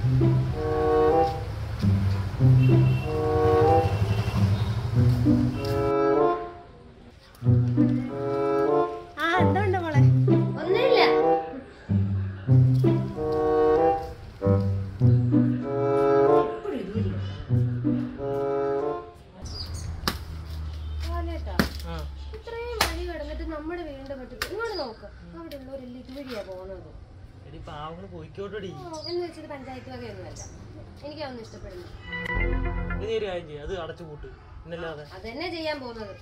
ആ എന്തുണ്ട് മോളെ ഒന്നുമില്ല മോനേട്ടാ ഇത്രയും വഴി കിടന്നിട്ട് നമ്മുടെ വീടിന്റെ പറ്റത്ത് ഇങ്ങോട്ട് നോക്ക് അവിടെ ഉള്ളവരെല്ലാം ഇതുവഴിയാ പോകുന്നത് എടി പാവങ്ങള് പോയിക്കോട്ടെടി ഓ, എന്ന് വെച്ചിട്ട് പഞ്ചായത്ത് വകയൊന്നുമല്ല എനിക്കതൊന്നും ഇഷ്ടപ്പെടുന്നു ഇത് നീ ഒരു കാര്യം ചെയ്യ് അത് അടച്ചു കൂട്ട് എന്നല്ലാതെ അത് തന്നെ ചെയ്യാൻ പോകുന്നത്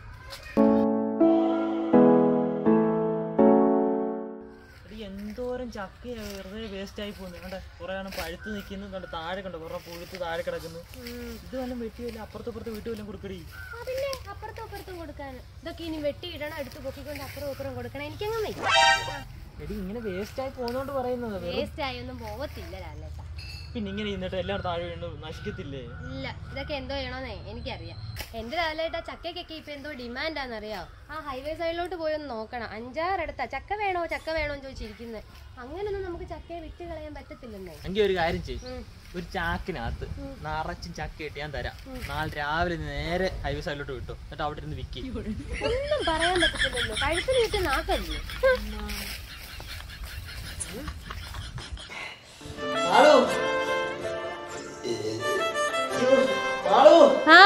എടി എന്തോരം ചക്കയാ വെറുതെ വേസ്റ്റ് ആയി പോകുന്നു കണ്ട കുറെ ആണ് പഴുത്ത് നിൽക്കുന്നു കണ്ട താഴെ കണ്ട കുറെ പുഴുത്ത് താഴെ കിടക്കുന്നു ഇത് വല്ലതും വെട്ടിയല്ല അപ്പുറത്ത് അപ്പുറത്ത് വീട്ടിൽ വല്ലതും കൊടുക്കടി ആ പിന്നെ അപ്പുറത്തും അപ്പുറത്തും കൊടുക്കാൻ ഇതൊക്കെ ഇനി വെട്ടിയിടണം എടുത്ത് പൊക്കിക്കൊണ്ട് അപ്പുറം അപ്പുറം കൊടുക്കണം എനിക്കങ്ങനെ എടി ഇങ്ങനെ വേസ്റ്റ് ആയി പോകുന്നോണ്ട് പറയുന്നത് വേസ്റ്റ് ആയി ഒന്നും പോകത്തില്ല ലാലേട്ടാ പിന്നെ ഇങ്ങനെ ഇരുന്നിട്ട് എല്ലാം താഴെ വീണ് നശിക്കത്തില്ലേ ഇല്ല ഇതൊക്കെ എന്തോ ചെയ്യണമെന്നേ എനിക്കറിയാം എന്റെ ലാലേട്ടാ ചക്കയ്ക്കൊക്കെ ഇപ്പൊ എന്തോ ഡിമാൻഡാന്നറിയാം ആ ഹൈവേ സൈഡിലോട്ട് പോയി ഒന്ന് നോക്കണം അഞ്ചാറെടുത്താ ചക്ക വേണോ ചക്ക വേണോ എന്ന് ചോദിച്ചിരിക്കുന്നത് അങ്ങനൊന്നും നമുക്ക് ചക്കയെ വിറ്റ് കളയാൻ പറ്റത്തില്ലെന്നേ എങ്കിൽ ഒരു കാര്യം ചെയ്യും ഉം. ഒരു ചാക്കിനകത്ത് നിറച്ചും ചക്ക ഇട്ട് ഞാൻ തരാം നാളെ രാവിലെ നേരെ ഹൈവേ സൈഡിലോട്ട് വിട്ടു എന്നിട്ട് അവിടെ ഇരുന്ന് വിൽക്കി ഒന്നും പറയാൻ പറ്റത്തില്ലല്ലോ കഴുത്തിന് ചുറ്റും നാക്കല്ലേ ആ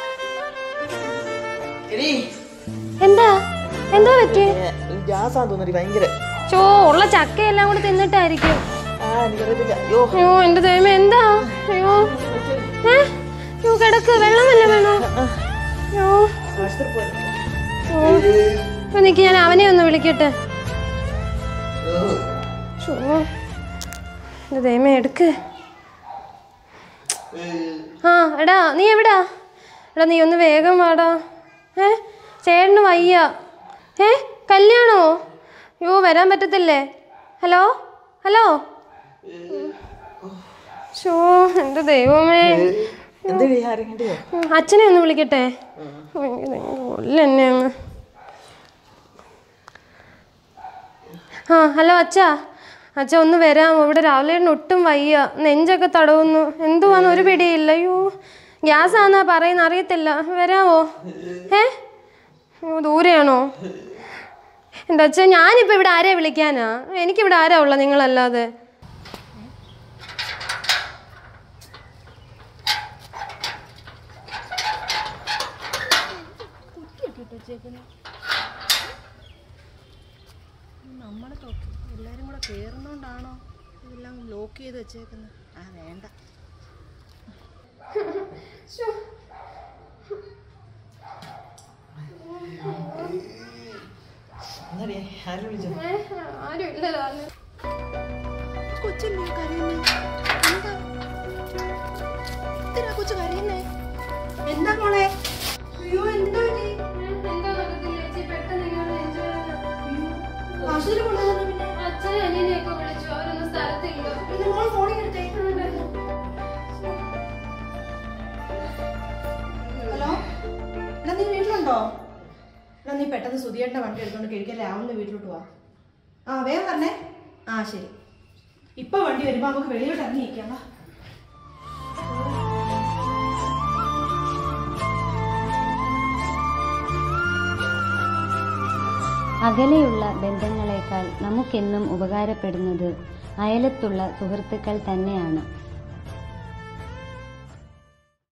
എന്താ എന്താ പറ്റി ഗ്യാസാന്ന് തോന്നി ഭയങ്കര ചോ ഉള്ള ചക്കയെല്ലാം കൂടെ തിന്നിട്ടായിരിക്കും ആ എനിക്കറിയത്തില്ല അയ്യോ അയ്യോ എന്റെ ദൈവം എന്താ അയ്യോ ഏ അയ്യോ കിടക്ക് വെള്ളം വല്ല വേണോ അയ്യോ ഓ ഇപ്പൊ നിക്ക് ഞാൻ അവനെ ഒന്ന് വിളിക്കട്ടെ ചോ എന്റെ ദൈവമേ എടുക്ക് ആ എടാ നീ എവിടാ എടാ നീ ഒന്ന് വേഗം വാടാ ഏ ചേട്ടന് വയ്യ ഏ കല്യാണോ അയ്യോ വരാൻ പറ്റത്തില്ലേ ഹലോ ഹലോ ഷോ എൻ്റെ ദൈവമേ ഉം, അച്ഛനെ ഒന്ന് വിളിക്കട്ടെ കൊല്ല എന്നെ അങ്ങ് ആ ഹലോ അച്ഛാ അച്ഛ ഒന്ന് വരാമോ ഇവിടെ രാവിലെ ഒട്ടും വയ്യ നെഞ്ചൊക്കെ തടവുന്നു എന്തുവാന്ന് ഒരു പിടിയില്ല അയ്യോ ഗ്യാസ് ആന്നാ പറയുന്ന അറിയത്തില്ല വരാമോ ഏ അയ്യോ ദൂരെയാണോ എൻ്റെ അച്ഛൻ ഞാനിപ്പോൾ ഇവിടെ ആരെയാ വിളിക്കാനാ എനിക്കിവിടെ ആരാ ഉള്ള നിങ്ങളല്ലാതെ നമ്മുടെ തൊട്ട് എല്ലാരും കൂടെ കേറുന്നോണ്ടാണോ ഇതെല്ലാം ലോക്ക് ചെയ്ത് വെച്ചേക്കുന്നത് ആ വേണ്ട ആരും ഇല്ലല്ലോ കൊച്ചല്ലേ കരയുന്നേ എന്താ എന്തിനാ കൊച്ചു കരയുന്നേ എന്താ മോളെ അയ്യോ എന്താ പറ്റി? ആശുപത്രി കൊണ്ടുവന്നോ പിന്നെ അച്ഛനെ അനിയനെയൊക്കെ വിളിച്ചു അവരൊന്നും സ്ഥലത്തില്ല പിന്നെ മോൾ ഫോണിൽ എടുത്തേ ഹലോ എടാ നീ വീട്ടിലുണ്ടോ എടാ നീ പെട്ടെന്ന് സുധിയേട്ടൻ്റെ വണ്ടി എടുത്തോണ്ട് കിഴക്കല്ലേ രാവിലെ വീട്ടിലോട്ട് പോവാ ആ വേഗം പറഞ്ഞേ ആ ശരി ഇപ്പൊ വണ്ടി വരുമ്പോ നമുക്ക് വെളിയിലോട്ട് ഇറങ്ങി നിൽക്കാം വാ അകലെയുള്ള ബന്ധങ്ങളെക്കാൾ നമുക്കെന്നും ഉപകാരപ്പെടുന്നത് അയലത്തുള്ള സുഹൃത്തുക്കൾ തന്നെയാണ്